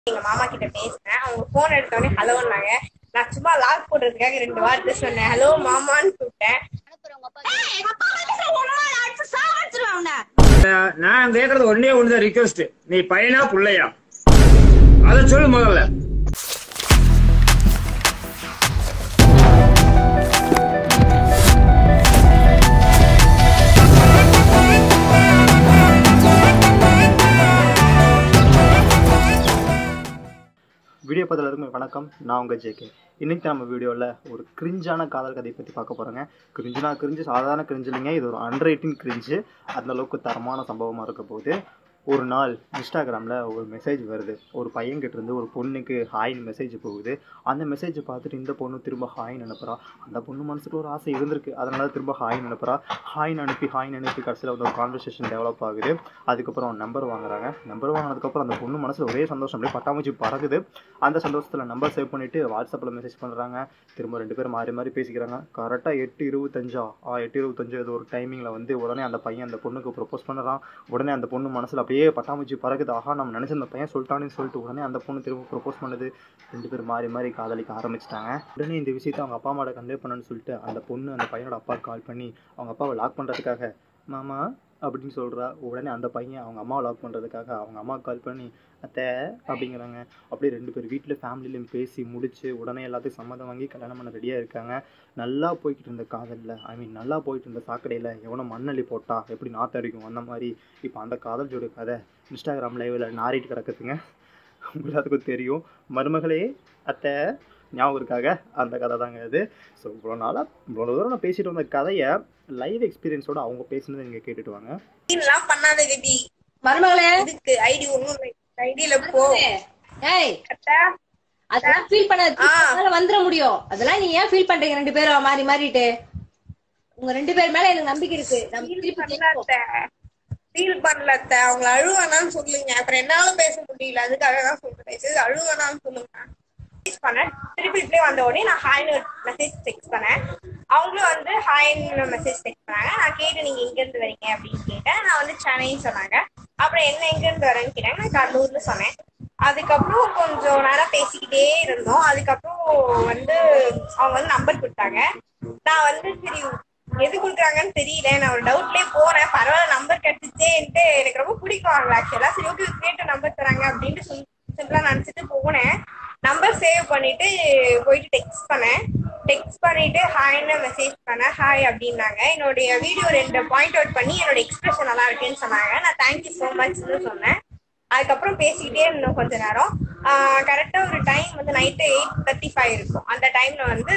எங்க மாமா கிட்ட பேசினேன் அவங்க போன் எடுத்தோடனே ஹலோன்னாங்க நான் சும்மா லாக் போடுறதுக்காக ரெண்டு வார்த்தை சொன்னேன் ஹலோ மாமான்னு கூப்பிட்டேன் நான் நான் கேக்குறது ஒன்னே ஒண்ணுதான் ரிக்வெஸ்ட் நீ பையனா புள்ளையா அத சொல்லு முதல்ல வீடியோ பார்த்துலருக்கும் வணக்கம் நான் உங்கள் ஜேகே இன்றைக்கி நம்ம வீடியோவில் ஒரு கிரிஞ்சான காதல் கதையை பற்றி பார்க்க போகிறோங்க கிரிஞ்சுனா கிரிஞ்சு சாதாரண கிரிஞ்சு இல்லைங்க இது ஒரு அன்ரைட்டிங் கிரிஞ்சு அந்த அளவுக்கு தரமான சம்பவமாக இருக்க போகுது ஒரு நாள் இன்ஸ்டாகிராமில் ஒரு மெசேஜ் வருது ஒரு பையன்கிட்ட இருந்து ஒரு பொண்ணுக்கு ஹாய்னு மெசேஜ் போகுது அந்த மெசேஜை பார்த்துட்டு இந்த பொண்ணு திரும்ப ஹாய்னு அனுப்புகிறா அந்த பொண்ணு மனசுக்கு ஒரு ஆசை இருந்திருக்கு அதனால திரும்ப ஹாய்னு அனுப்புகிறா ஹாய்னு அனுப்பி ஹாய்னு அனுப்பி கடைசியில் வந்து ஒரு கான்வர்சேஷன் டெவலப் ஆகுது அதுக்கப்புறம் நம்பர் வாங்குறாங்க நம்பர் வாங்கினதுக்கப்புறம் அந்த பொண்ணு மனசில் ஒரே சந்தோஷம் அப்படியே பட்டாமூச்சி பறக்குது அந்த சந்தோஷத்தில் நம்பர் சேவ் பண்ணிவிட்டு வாட்ஸ்அப்பில் மெசேஜ் பண்ணுறாங்க திரும்ப ரெண்டு பேரும் மாறி மாறி பேசிக்கிறாங்க கரெக்டாக எட்டு இருபத்தஞ்சா ஆ எட்டு இருபத்தஞ்சு இது ஒரு டைமிங்கில் வந்து உடனே அந்த பையன் அந்த பொண்ணுக்கு ப்ரொப்போஸ் பண்ணுறான் உடனே அந்த பொண்ணு மனசில் அப்படியே பட்டாமூச்சி பறக்குது ஆஹா நம்ம நினச்ச அந்த பையன் சொல்லிட்டானேன்னு சொல்லிட்டு உடனே அந்த பொண்ணு திரும்ப ப்ரொப்போஸ் பண்ணுது ரெண்டு பேரும் மாறி மாறி காதலிக்க ஆரம்பிச்சிட்டாங்க உடனே இந்த விஷயத்தை அவங்க அப்பா அம்மாவோட கன்வே பண்ணணும்னு சொல்லிட்டு அந்த பொண்ணு அந்த பையனோட அப்பா கால் பண்ணி அவங்க அப்பாவை லாக் பண்ணுறதுக்காக மாமா அப்படின்னு சொல்கிறா உடனே அந்த பையன் அவங்க அம்மாவை லாக் பண்ணுறதுக்காக அவங்க அம்மா கால் பண்ணி அத்தை அப்படிங்கிறாங்க அப்படியே ரெண்டு பேர் வீட்டில் ஃபேமிலியிலும் பேசி முடிச்சு உடனே எல்லாத்தையும் சம்மதம் வாங்கி கல்யாணம் பண்ண ரெடியாக இருக்காங்க நல்லா போய்கிட்டு இருந்த காதலில் ஐ மீன் நல்லா போயிட்டு இருந்த சாக்கடையில் எவனோ மண்ணள்ளி போட்டா எப்படி நாத்தடிக்கும் அந்த மாதிரி இப்போ அந்த காதல் ஜோடி கதை இன்ஸ்டாகிராம் லைவில் நாரிட்டு கிடக்குதுங்க எல்லாத்துக்கும் தெரியும் மருமகளே அத்தை ஞாபகம் இருக்காக அந்த கதை தாங்க அது ஸோ இவ்வளோ நாளாக இவ்வளோ தூரம் நான் பேசிட்டு வந்த கதையை லைவ் எக்ஸ்பீரியன்ஸோட அவங்க பேசுனதை நீங்கள் கேட்டுட்டு வாங்க இதெல்லாம் பண்ணாத கதி மருமகளே இதுக்கு ஐடி ஒண்ணும் ஐடியில போ ஏய் அத்தா, அதெல்லாம் ஃபீல் பண்ண ஆ. அதனால வந்துட முடியும் அதெல்லாம் நீ ஏன் ஃபீல் பண்றீங்க ரெண்டு பேரும் மாறி மாறிட்டு உங்க ரெண்டு பேர் மேல எனக்கு நம்பிக்கை இருக்கு நம்ம feel திருப்பி பண்ணல கேட்போம். அத்தை. feel பண்ணல அத்தை. அவங்கள அழுவானான்னு சொல்லுங்க அப்புறம் என்னாலும் பேச முடியல அதுக்காக தான் சொல்றேன் சரி அழுவானான்னு சொல்லுங்க மெசேஜ் பண்ணேன் திருப்பி ரிப்ளை வந்த உடனே நான் ஹாய்னு மெசேஜ் டெக்ஸ்ட் பண்ணேன் அவங்களும் வந்து ஹாய்னு மெசேஜ் டெக்ஸ்ட் பண்ணாங்க நான் கேட்டு நீங்க எங்க இருந்து வரீங்க அப்படின்னு கேட்டேன் நான் வந்து சென்னைன்னு சொன்னாங்க அப்புறம் என்ன எங்க இருந்து வரேன்னு கேட்டாங்க நான் கடலூர்னு சொன்னேன் அதுக்கப்புறம் கொஞ்சம் நேரம் பேசிக்கிட்டே இருந்தோம் அதுக்கப்புறம் வந்து அவங்க வந்து நம்பர் கொடுத்தாங்க நான் வந்து சரி எது கொடுக்குறாங்கன்னு தெரியல நான் ஒரு டவுட்லயே போனேன் பரவாயில்ல நம்பர் கிடைச்சிச்சேன்ட்டு எனக்கு ரொம்ப பிடிக்கும் அவங்க ஆக்சுவலா சரி ஓகே கேட்டு நம்பர் தராங்க அப்படின்ட்டு சிம்பிளா நினைச்சிட்டு போனேன் நம்பர் சேவ் பண்ணிட்டு போயிட்டு டெக்ஸ்ட் பண்ணேன் டெக்ஸ்ட் பண்ணிட்டு ஹாய்னு மெசேஜ் பண்ணேன் ஹாய் அப்படின்னாங்க என்னுடைய வீடியோ ரெண்டு பாயிண்ட் அவுட் பண்ணி என்னோட எக்ஸ்பிரஷன் நல்லா இருக்குன்னு சொன்னாங்க நான் தேங்க்யூ ஸோ மச்னு சொன்னேன் அதுக்கப்புறம் பேசிக்கிட்டே இருந்தோம் கொஞ்ச நேரம் கரெக்டா ஒரு டைம் வந்து நைட்டு எயிட் தேர்ட்டி ஃபைவ் இருக்கும் அந்த டைம்ல வந்து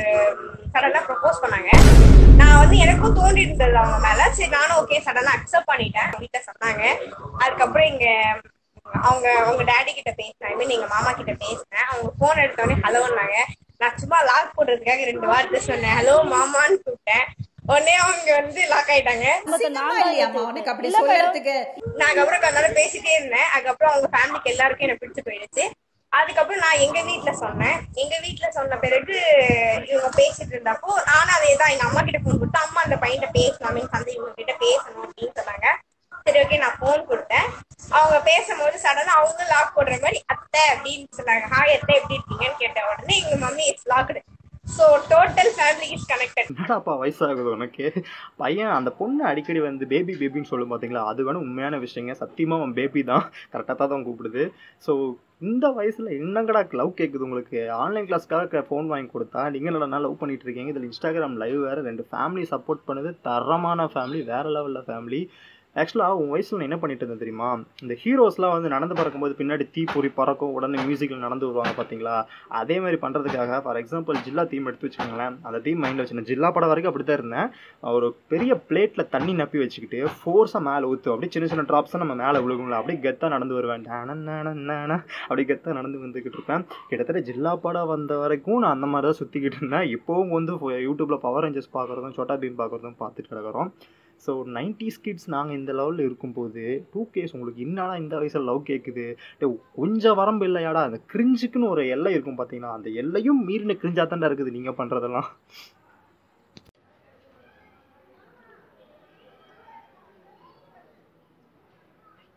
சடனா ப்ரப்போஸ் பண்ணாங்க நான் வந்து எனக்கும் தோண்டி இருந்தது அவங்க மேல சரி நானும் ஓகே சடனா அக்செப்ட் பண்ணிட்டேன் வீட்டுல சொன்னாங்க அதுக்கப்புறம் இங்க அவங்க அவங்க டேடி கிட்ட பேசினேன் ஐ மீன் எங்க மாமா கிட்ட பேசினேன் அவங்க போன் எடுத்தோடனே ஹலோன்னாங்க நான் சும்மா லாக் போடுறதுக்காக ரெண்டு வார்த்தை சொன்னேன் ஹலோ மாமான்னு கூப்பிட்டேன் உடனே அவங்க வந்து லாக் ஆயிட்டாங்க உனக்கு அப்படி சொல்றதுக்கு நான் அதுக்கப்புறம் கொஞ்ச நேரம் பேசிட்டே இருந்தேன் அதுக்கப்புறம் அவங்க ஃபேமிலிக்கு எல்லாருக்கும் எனக்கு பிடிச்சு போயிடுச்சு அதுக்கப்புறம் நான் எங்க வீட்ல சொன்னேன் எங்க வீட்ல சொன்ன பிறகு இவங்க பேசிட்டு இருந்தப்போ நானும் அதே தான் எங்க அம்மா கிட்ட போன் கொடுத்து அம்மா அந்த பையன்கிட்ட பேசணும் மீன் சந்தை இவங்க கிட்ட பேசணும் அப்படின்னு சொன்னாங்க சரி ஓகே நான் போன் கொடுத்தேன் அவங்க பேசும்போது சடனா அவங்க லாக் போடுற மாதிரி அத்தை அப்படின்னு சொன்னாங்க ஹாய் அத்தை எப்படி இருக்கீங்கன்னு கேட்ட உடனே எங்க mummy it's locked so total family is connected என்னடாப்பா வயசாகுது உனக்கு பையன் அந்த பொண்ணு அடிக்கடி வந்து பேபி பேபின்னு சொல்லும் பார்த்தீங்களா அது வேணும் உண்மையான விஷயங்க சத்தியமாக அவன் பேபி தான் கரெக்டாக தான் கூப்பிடுது ஸோ இந்த வயசில் என்னங்கடா லவ் கேட்குது உங்களுக்கு ஆன்லைன் கிளாஸ்க்காக ஃபோன் வாங்கி கொடுத்தா நீங்கள் என்னடா லவ் பண்ணிட்டு இருக்கீங்க இதில் இன்ஸ்டாகிராம் லைவ் வேறு ரெண்டு ஃபேமிலி சப்போர்ட் பண்ணுது தரமான ஃபேமிலி வேறு லெவலில் ஃபேமிலி ஆக்சுவலாக உன் வயசில் நான் என்ன பண்ணிட்டு இருந்தேன் தெரியுமா இந்த ஹீரோஸ்லாம் வந்து நடந்து பறக்கும்போது பின்னாடி தீப்பொறி பறக்கும் உடனே மியூசிக்கில் நடந்து வருவாங்க பார்த்தீங்களா அதே மாதிரி பண்ணுறதுக்காக ஃபார் எக்ஸாம்பிள் ஜில்லா தீம் எடுத்து வச்சுக்கோங்களேன் அந்த தீம் மைண்டில் வச்சுருந்தேன் ஜில்லா படம் வரைக்கும் அப்படி தான் இருந்தேன் ஒரு பெரிய பிளேட்டில் தண்ணி நப்பி வச்சுக்கிட்டு ஃபோர்ஸாக மேலே ஊற்று அப்படியே சின்ன சின்ன ட்ராப்ஸை நம்ம மேலே விழுகுங்களா அப்படியே கெத்தாக நடந்து வருவேன் டேன நேன நேன அப்படி கெத்தாக நடந்து வந்துக்கிட்டு இருப்பேன் கிட்டத்தட்ட ஜில்லா படம் வந்த வரைக்கும் நான் அந்த மாதிரி தான் சுற்றிக்கிட்டு இருந்தேன் இப்போவும் வந்து யூடியூப்பில் பவர் ரேஞ்சர்ஸ் பார்க்குறதும் சோட்டா பீம் பார்க்குறதும் பார்த்துட்டு கிடக்கிறோம் ஸோ நைன்டிஸ் கிட்ஸ் நாங்கள் இந்த லெவலில் இருக்கும்போது டூ கேஸ் உங்களுக்கு என்னடா இந்த வயசில் லவ் கேட்குது டேய், கொஞ்சம் வரம்பு இல்லையாடா அந்த கிரிஞ்சுக்குன்னு ஒரு எல்லை இருக்கும் பார்த்தீங்கன்னா அந்த எல்லையும் மீறின கிரிஞ்சாக தான்டா இருக்குது நீங்கள் பண்ணுறதெல்லாம்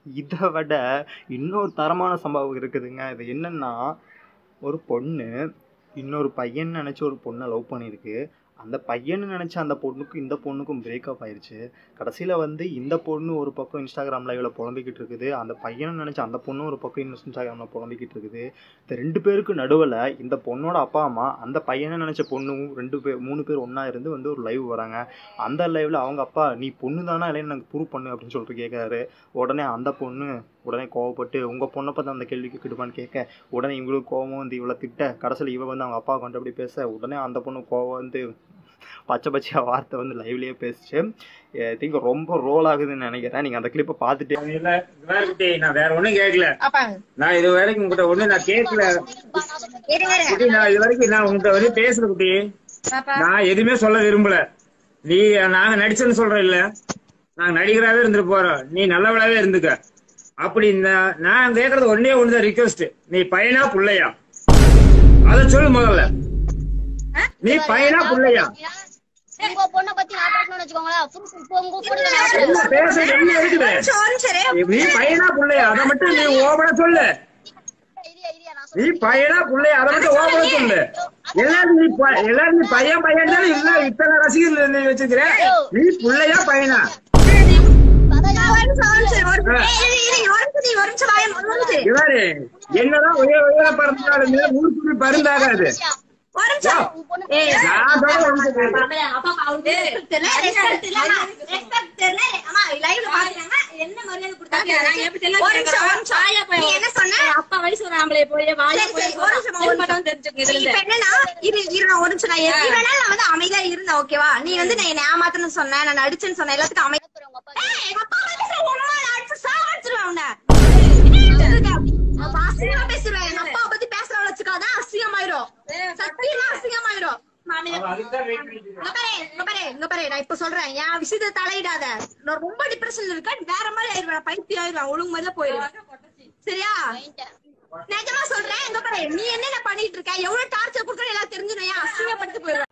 இதை விட இன்னொரு தரமான சம்பவம் இருக்குதுங்க இது என்னன்னா ஒரு பொண்ணு இன்னொரு பையன் நினச்சி ஒரு பொண்ணை லவ் பண்ணியிருக்கு அந்த பையன் நினச்ச அந்த பொண்ணுக்கும் இந்த பொண்ணுக்கும் பிரேக்கப் ஆயிடுச்சு கடைசியில் வந்து இந்த பொண்ணு ஒரு பக்கம் இன்ஸ்டாகிராம் லைவில் புலம்பிக்கிட்டு இருக்குது அந்த பையனை நினச்ச அந்த பொண்ணு ஒரு பக்கம் இன்ஸ்டாகிராமில் புலம்பிக்கிட்டு இருக்குது இந்த ரெண்டு பேருக்கு நடுவில் இந்த பொண்ணோட அப்பா அம்மா அந்த பையனை நினச்ச பொண்ணும் ரெண்டு பேர் மூணு பேர் ஒன்றா இருந்து வந்து ஒரு லைவ் வராங்க அந்த லைவில் அவங்க அப்பா நீ பொண்ணு தானே இல்லைன்னு எனக்கு ப்ரூவ் பண்ணு அப்படின்னு சொல்லிட்டு கேட்குறாரு உடனே அந்த பொண்ணு உடனே கோவப்பட்டு உங்கள் பொண்ணை பார்த்து அந்த கேள்விக்கு கிடுப்பான்னு கேட்க உடனே இவங்களுக்கு கோவம் வந்து இவளை திட்ட கடைசியில் இவ வந்து அவங்க அப்பா கொண்டு அப்படி பேச உடனே அந்த பொண்ணு கோவம் வந்து பச்சை பச்சையாக வார்த்தை வந்து லைவ்லேயே பேசிச்சு ஐ திங்க் ரொம்ப ரோல் ஆகுதுன்னு நினைக்கிறேன் நீங்கள் அந்த கிளிப்பை பார்த்துட்டு இல்ல வேற குட்டி நான் வேற ஒண்ணும் கேட்கல அப்பாங்க நான் இது வரைக்கும் உங்ககிட்ட ஒண்ணு நான் கேட்கல இருங்க இருங்க. குட்டி நான் இது வரைக்கும் நான் உங்ககிட்ட வந்து பேசல குட்டி பாப்பா நான் எதுவுமே சொல்ல விரும்பல நீ நாங்க நடிச்சேன்னு சொல்றோம் இல்ல நாங்க நடிகராவே இருந்துட்டு போறோம் நீ நல்லவளாவே இருந்துக்க அப்படி இந்த நான் கேக்குறது ஒன்னே ஒண்ணுதான் ரிக்வஸ்ட் நீ பையனா புள்ளையா அத சொல்லு முதல்ல நீ பையனா புள்ளையா உங்க பொண்ணை பத்தி நான் பேசணும்னு வச்சுக்கோங்களேன் புருஷ- இப்போ உங்க பொண்ணு என்ன பேசுறது என்ன இருக்குது நிமிஷம், ஒரு நிமிஷம் இரு. நீ பையனா புள்ளையா அதை மட்டும் நீ ஓபனா சொல்லு ஐடியா ஐடியா நான் நீ பையனா புள்ளையா அதை மட்டும் ஓபனா சொல்லு எல்லாரும் நீ ப- எல்லாரும் நீ பையன் பையன் தானே இல்ல இத்தனை ரசிகர்கள் நீ வச்சிருக்கிற நீ புள்ளையா பையனா அதான் ஒரு நிமிஷம், ஒரு நிமிஷம், ஒரு நிமிஷம். ஏய், இரு, இரு, ஒரு நிமிஷம், நீ ஒரு நிமிஷம் வாயை மூடு, ஒரு நிமிஷம். இவரு என்னதான் உயர உயர பறந்தாலுமே ஊருக்கு பருந்தாகாது ஒரு நிமிஷம். ஏய், நான் சொல்றது உனக்கு கேளு. respect தெரியல, respect தெரியல, respect தெரியல. அம்மா, live ல பாக்குறாங்க. என்ன மரியாதை கொடுத்தாங்க? ஒரு நிமிஷம், ஒரு நிமிஷம். நீ என்ன சொன்ன? அப்பா வயசு ஒரு ஆம்பளை போய் வாயை சரி, சரி, ஒரு நிமிஷம், ஒரு நிமிஷம். தெரிஞ்சுக்கங்க சரி, இப்ப என்னன்னா, இரு, இரு, நான் ஒரு நிமிஷம், நான் எப்படி வேணாலும் நான் வந்து அமைதியா இருந்தேன், ஓகேவா? நீ வந்து நான் என்னை ஏமாத்தணும்னு சொன்ன, நான் நடிச்சேன்னு சொன்ன, எல்லாத்துக்கும் அமைதியா உங்க அப்பா ஏய், எங்க அப்பா வந்து பேசுற, உன்னை நான் அடிச்சு சாவடிச்சிருவேன் உன்னை. என்ன நினைச்சிட்டு இருக்க? அப்ப அசிங்கமா பேசிடுவேன். எங்க அப்பாவை பத்தி பேசுறவள வச்சுக்காதான் அசிங்கமாயிரும். சத்தியமா அசிங்கமாயிரும். அவன் அதுக்குதான் wait பண்ணிட்டு இருக்கான். இங்க பாரு, இங்க பாரு, இங்க பாரு, நான் இப்ப சொல்றேன் என் விஷயத்தை தலையிடாத நான் ரொம்ப டிப்ரெஷன்ல இருக்கேன் வேற மாதிரி ஆயிருவேன் பைத்தியம் ஆயிருவேன் ஒழுங்கு மாதிரில போயிருவேன் சரியா நிஜமா சொல்றேன் இங்க பாரு நீ என்னென்ன பண்ணிட்டு இருக்க எவ்வளவு டார்ச்சர் கொடுக்குற எல்லாம் தெரிஞ்சுடும் ஏன் அசிங்கப்படுத்தி போயிருவேன்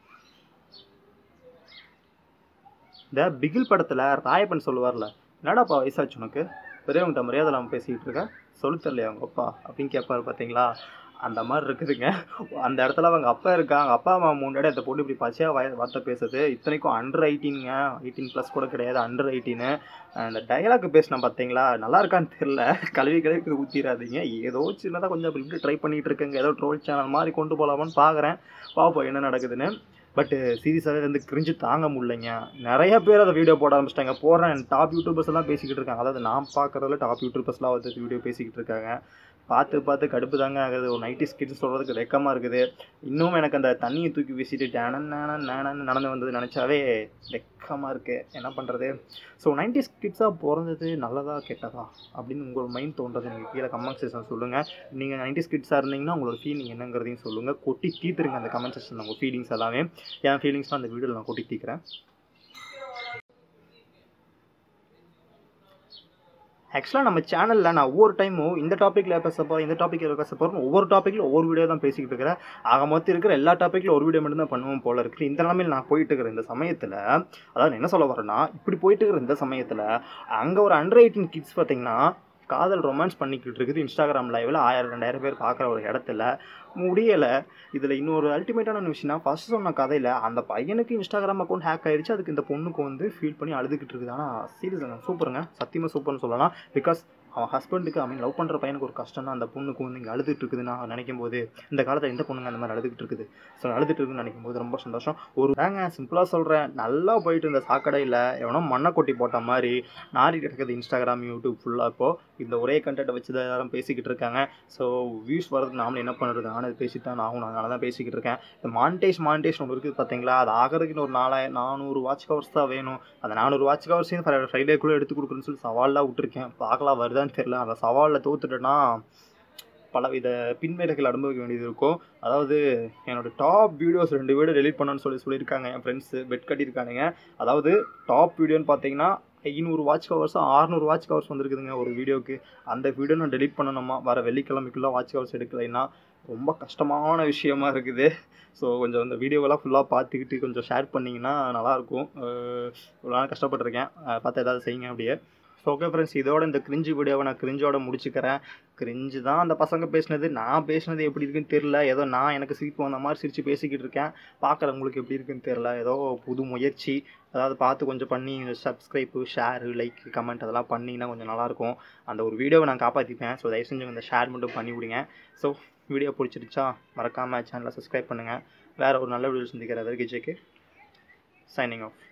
இந்த பிகில் படத்தில் ராயப்பன் சொல்லுவார்ல என்னடாப்பா வயசாச்சு உனக்கு பெரியவங்கிட்ட மரியாதை இல்லாமல் பேசிக்கிட்டு இருக்க சொல்லு தெரியலையா அவங்க அப்பா அப்படின்னு கேட்பாரு பார்த்தீங்களா அந்த மாதிரி இருக்குதுங்க அந்த இடத்துல அவங்க அப்பா இருக்காங்க அப்பா அம்மா முன்னாடி அந்த பொண்ணு இப்படி பச்சையாக வாய் வார்த்தை பேசுது இத்தனைக்கும் அண்டர் எயிட்டீனுங்க எயிட்டீன் ப்ளஸ் கூட கிடையாது அண்டர் எயிட்டீனு அந்த டயலாக் பேசினா பார்த்தீங்களா நல்லா இருக்கான்னு தெரில கழுவி கழுவி ஊற்றிடாதீங்க ஏதோ சின்னதாக கொஞ்சம் அப்படி இப்படி ட்ரை பண்ணிகிட்டு இருக்கேங்க ஏதோ ட்ரோல் சேனல் மாதிரி கொண்டு போகலாமான்னு பார்க்குறேன் பார்ப்போம் என்ன நடக்குதுன்னு பட்டு சீரியஸாகவே வந்து கிரிஞ்சு தாங்க முடியலைங்க நிறைய பேர் அதை வீடியோ போட ஆரம்பிச்சிட்டாங்க போடுறேன் டாப் யூடியூபர்ஸ் எல்லாம் பேசிக்கிட்டு இருக்காங்க அதாவது நான் பார்க்குறதுல டாப் யூடியூபர்ஸ்லாம் வந்து வீடியோ பேசிக்கிட்டு இருக்காங்க பார்த்து பார்த்து கடுப்பு தாங்க ஆகுது ஒரு நைட்டி ஸ்கிட்ஸ் சொல்கிறதுக்கு வெக்கமாக இருக்குது இன்னும் எனக்கு அந்த தண்ணியை தூக்கி வீசிட்டு டேனன் நேனன் நேனன் நடந்து வந்தது நினச்சாவே வெக்கமாக இருக்குது என்ன பண்ணுறது ஸோ நைன்டி ஸ்கிட்ஸாக பிறந்தது நல்லதா கெட்டதா அப்படின்னு உங்களோட மைண்ட் தோன்றது நீங்கள் கீழே கமெண்ட் செக்ஷன் சொல்லுங்கள் நீங்கள் நைன்டி ஸ்கிட்ஸாக இருந்தீங்கன்னா உங்களோட ஃபீலிங் என்னங்கிறதையும் சொல்லுங்கள் கொட்டி தீத்துருங்க அந்த கமெண்ட் செக்ஷனில் உங்கள் ஃபீலிங்ஸ் எல்லாமே என் ஃபீலிங்ஸ்லாம் அந்த வீடியோவில் நான் கொட்டி தீக்கிறேன் ஆக்சுவலாக நம்ம சேனலில் நான் ஒவ்வொரு டைமும் இந்த டாப்பிக்கில் பேச போகிறேன் இந்த டாப்பிக்கில் பேச போகிறோம் ஒவ்வொரு டாப்பிக்கில் ஒவ்வொரு வீடியோ தான் பேசிக்கிட்டு இருக்கிறேன் ஆக மொத்தம் இருக்கிற எல்லா டாப்பிக்கில் ஒரு வீடியோ மட்டும் தான் பண்ணுவோம் போல இருக்குது இந்த நிலமையில் நான் போயிட்டு இருக்கிற இந்த சமயத்தில் அதாவது நான் என்ன சொல்ல வரேன்னா இப்படி போயிட்டு இருக்கிற இந்த சமயத்தில் அங்கே ஒரு அண்டர் எயிட்டீன் கிட்ஸ் பார்த்தீங்கன்னா காதல் ரொமான்ஸ் பண்ணிக்கிட்டு இருக்குது இன்ஸ்டாகிராம் லைவில் ஆயிரம் ரெண்டாயிரம் பேர் பார்க்குற ஒரு இடத்துல முடியலை இதில் இன்னொரு அல்டிமேட்டான விஷயம்னா ஃபர்ஸ்ட் சொன்ன கதையில் அந்த பையனுக்கு இன்ஸ்டாகிராம் அக்கௌண்ட் ஹேக் ஆயிடுச்சு அதுக்கு இந்த பொண்ணுக்கு வந்து ஃபீல் பண்ணி அழுதுகிட்டு இருக்குது ஆனால் சீரியஸாக சூப்பருங்க சத்தியமாக சூப்பர்னு சொல்லலாம் பிகாஸ் அவன் ஹஸ்பண்டுக்கு ஐ மீன் லவ் பண்ணுற பையனுக்கு ஒரு கஷ்டம்னா அந்த பொண்ணுக்கு வந்து இங்கே அழுதுட்டு இருக்குதுன்னு அவன் நினைக்கும் போது இந்த காலத்தில் எந்த பொண்ணுங்க அந்த மாதிரி அழுதுகிட்டு இருக்குது ஸோ அழுதுட்டு இருக்குன்னு நினைக்கும் போது ரொம்ப சந்தோஷம் ஒரு தாங்க சிம்பிளாக சொல்கிறேன் நல்லா போயிட்டு இருந்த சாக்கடையில் எவனோ மண்ணை கொட்டி போட்ட மாதிரி நாரி கிடக்குது இன்ஸ்டாகிராம் யூடியூப் ஃபுல்லாக இப்போது இந்த ஒரே கண்டென்ட்டை வச்சு தான் எல்லாரும் பேசிக்கிட்டு இருக்காங்க ஸோ வியூஸ் வரது நாமளும் என்ன பண்ணுறது நானும் இது பேசிட்டு தான் ஆகும் அதனால தான் பேசிக்கிட்டு இருக்கேன் இந்த மான்டேஜ் மான்டேஜ் ஒன்று இருக்குது பார்த்தீங்களா அது ஆகிறதுக்கு ஒரு நாலாயிரம் நானூறு வாட்ச் கவர்ஸ் தான் வேணும் அந்த நானூறு வாட்ச் கவர்ஸையும் ஃப்ரைடேக்குள்ளே எடுத்து கொடுக்குறேன்னு சொல்லி சவாலாக விட்டுருக்கேன் பார்க்கலாம் வருதான்னு தெரியல அந்த சவாலில் தோத்துட்டேன்னா பலவித பின்விளைகள் அனுபவிக்க வேண்டியது இருக்கும் அதாவது என்னோட டாப் வீடியோஸ் ரெண்டு வீடியோ டெலிட் பண்ணணும்னு சொல்லி சொல்லியிருக்காங்க என் ஃப்ரெண்ட்ஸு பெட் கட்டியிருக்கானுங்க அதாவது டாப் வீடியோன்னு பார்த்தீங்கன்னா ஐநூறு வாட்ச் கவர்ஸும் ஆறுநூறு வாட்ச் கவர்ஸ் வந்திருக்குதுங்க ஒரு வீடியோக்கு அந்த வீடியோ நான் டெலிட் பண்ணணுமா வர வெள்ளிக்கிழமைக்குள்ளே வாட்ச் கவர்ஸ் எடுக்கலைன்னா ரொம்ப கஷ்டமான விஷயமா இருக்குது ஸோ கொஞ்சம் இந்த வீடியோவெல்லாம் ஃபுல்லாக பார்த்துக்கிட்டு கொஞ்சம் ஷேர் பண்ணிங்கன்னா நல்லாயிருக்கும் அஹ் இவ்வளோ நாள் கஷ்டப்பட்டிருக்கேன் அஹ் பார்த்து ஏதாவது செய்யுங்க அப்படியே ஸோ ஓகே ஃப்ரெண்ட்ஸ் இதோட இந்த கிரிஞ்சு வீடியோவை நான் கிரிஞ்சோட முடிச்சுக்கிறேன் கிரிஞ்சு தான் அந்த பசங்க பேசினது நான் பேசினது எப்படி இருக்குன்னு தெரில ஏதோ நான் எனக்கு சிரிப்பு வந்த மாதிரி சிரித்து பேசிக்கிட்டு இருக்கேன் பார்க்குறவங்களுக்கு எப்படி இருக்குன்னு தெரில ஏதோ புது முயற்சி அதாவது பார்த்து கொஞ்சம் பண்ணி சப்ஸ்கிரைப்பு ஷேரு லைக் கமெண்ட் அதெல்லாம் பண்ணிங்கன்னா கொஞ்சம் நல்லாயிருக்கும் அந்த ஒரு வீடியோவை நான் காப்பாற்றிப்பேன் ஸோ தயவு செஞ்சு இந்த ஷேர் மட்டும் பண்ணி விடுங்க ஸோ வீடியோ பிடிச்சிருச்சா மறக்காமல் சேனலை சப்ஸ்கிரைப் பண்ணுங்கள் வேறு ஒரு நல்ல வீடியோ சந்திக்கிற வரைக்கும் ஜேக்கு சைனிங் ஆஃப்